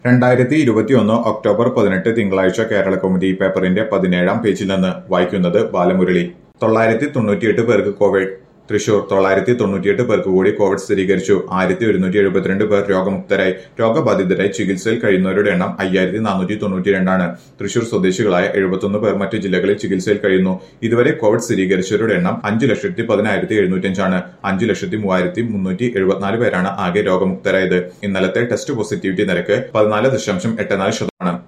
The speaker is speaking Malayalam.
രണ്ടായിരത്തി ഇരുപത്തിയൊന്ന് ഒക്ടോബർ പതിനെട്ട് തിങ്കളാഴ്ച കേരള കൗമുദി പേപ്പറിന്റെ പതിനേഴാം പേജിൽ നിന്ന് വായിക്കുന്നത് ബാലമുരളി തൊള്ളായിരത്തി തൊണ്ണൂറ്റിയെട്ട് പേർക്ക് കോവിഡ് തൃശൂർ തൊള്ളായിരത്തി തൊണ്ണൂറ്റിയെട്ട് പേർക്ക് കൂടി കോവിഡ് സ്ഥിരീകരിച്ചു ആയിരത്തി ഒരുന്നൂറ്റി എഴുപത്തിരണ്ട് പേർ രോഗമുക്തരായി രോഗബാധിതരായി ചികിത്സയിൽ കഴിയുന്നവരുടെ എണ്ണം അയ്യായിരത്തി നാനൂറ്റി തൊണ്ണൂറ്റിരണ്ടാണ് തൃശൂർ സ്വദേശികളായ എഴുപത്തൊന്ന് പേർ മറ്റ് ജില്ലകളിൽ ചികിത്സയിൽ കഴിയുന്നു ഇതുവരെ കോവിഡ് സ്ഥിരീകരിച്ചവരുടെ എണ്ണം അഞ്ചു ലക്ഷത്തി പതിനായിരത്തി എഴുന്നൂറ്റഞ്ചാണ് അഞ്ചു ലക്ഷത്തി മൂവായിരത്തി മുന്നൂറ്റി എഴുപത്തിനാല് പേരാണ് ആകെ രോഗമുക്തരായത് ഇന്നലത്തെ ടെസ്റ്റ് പോസിറ്റിവിറ്റി നിരക്ക് പതിനാല് ദശാംശം എട്ട് നാല് ശതമാനം